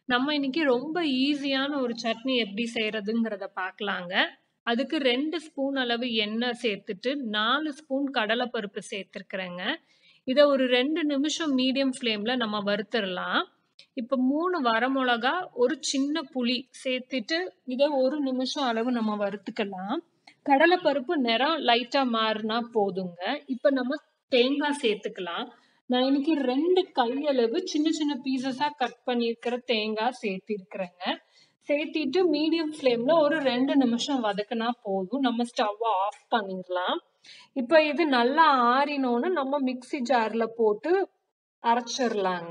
நம்ம இன்னைக்கு ரொம்ப ஈஸியான ஒரு சட்னி எப்படி செய்யறதுங்கிறத பார்க்கலாங்க அதுக்கு ரெண்டு ஸ்பூன் அளவு எண்ணெய் சேர்த்துட்டு நாலு ஸ்பூன் கடலைப்பருப்பு சேர்த்துருக்குறேங்க இதை ஒரு ரெண்டு நிமிஷம் மீடியம் ஃப்ளேம்ல நம்ம வறுத்துடலாம் இப்போ மூணு வரமிளகா ஒரு சின்ன புளி சேர்த்துட்டு இதை ஒரு நிமிஷம் அளவு நம்ம வறுத்துக்கலாம் கடலைப்பருப்பு நிறம் லைட்டா மாறினா போதுங்க இப்போ நம்ம தேங்காய் சேர்த்துக்கலாம் நான் இன்னைக்கு ரெண்டு கையளவு சின்ன சின்ன பீசஸா கட் பண்ணியிருக்கிற தேங்காய் சேர்த்திருக்கிறேங்க சேர்த்திட்டு மீடியம் ஃப்ளேம்ல ஒரு ரெண்டு நிமிஷம் வதக்குனா போதும் நம்ம ஸ்டவ்வை ஆஃப் பண்ணிடலாம் இப்போ இது நல்லா ஆறினோன்னு நம்ம மிக்சி ஜார்ல போட்டு அரைச்சிடலாங்க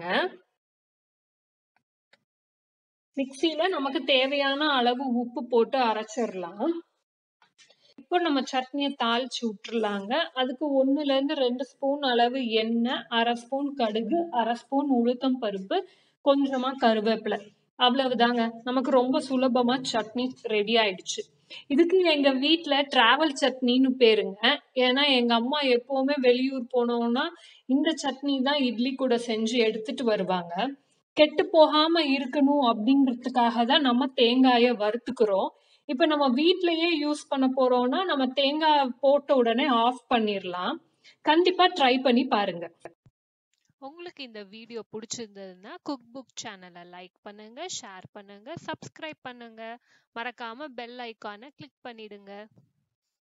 மிக்சியில நமக்கு தேவையான அளவு உப்பு போட்டு அரைச்சிடலாம் இப்போ நம்ம சட்னியை தாளிச்சு விட்டுறலாங்க அதுக்கு ஒன்னுல இருந்து ரெண்டு ஸ்பூன் அளவு எண்ணெய் அரை ஸ்பூன் கடுகு அரை ஸ்பூன் உளுத்தம் பருப்பு கொஞ்சமா கருவேப்பிலை அவ்வளவுதாங்க நமக்கு ரொம்ப சுலபமா சட்னி ரெடி ஆயிடுச்சு இதுக்கு எங்க வீட்ல டிராவல் சட்னின்னு பேருங்க ஏன்னா எங்க அம்மா எப்பவுமே வெளியூர் போனோம்னா இந்த சட்னி தான் இட்லி கூட செஞ்சு எடுத்துட்டு வருவாங்க கெட்டு போகாம இருக்கணும் அப்படிங்கிறதுக்காக தான் நம்ம தேங்காயை வறுத்துக்கிறோம் இப்ப நம்ம வீட்லயே யூஸ் பண்ண போறோம்னா நம்ம தேங்காய் போட்ட உடனே ஆஃப் பண்ணிடலாம் கண்டிப்பா ட்ரை பண்ணி பாருங்க உங்களுக்கு இந்த வீடியோ பிடிச்சிருந்ததுன்னா குக் புக் சேனலை லைக் பண்ணுங்க ஷேர் பண்ணுங்க சப்ஸ்கிரைப் பண்ணுங்க மறக்காம பெல் ஐக்கானை கிளிக் பண்ணிடுங்க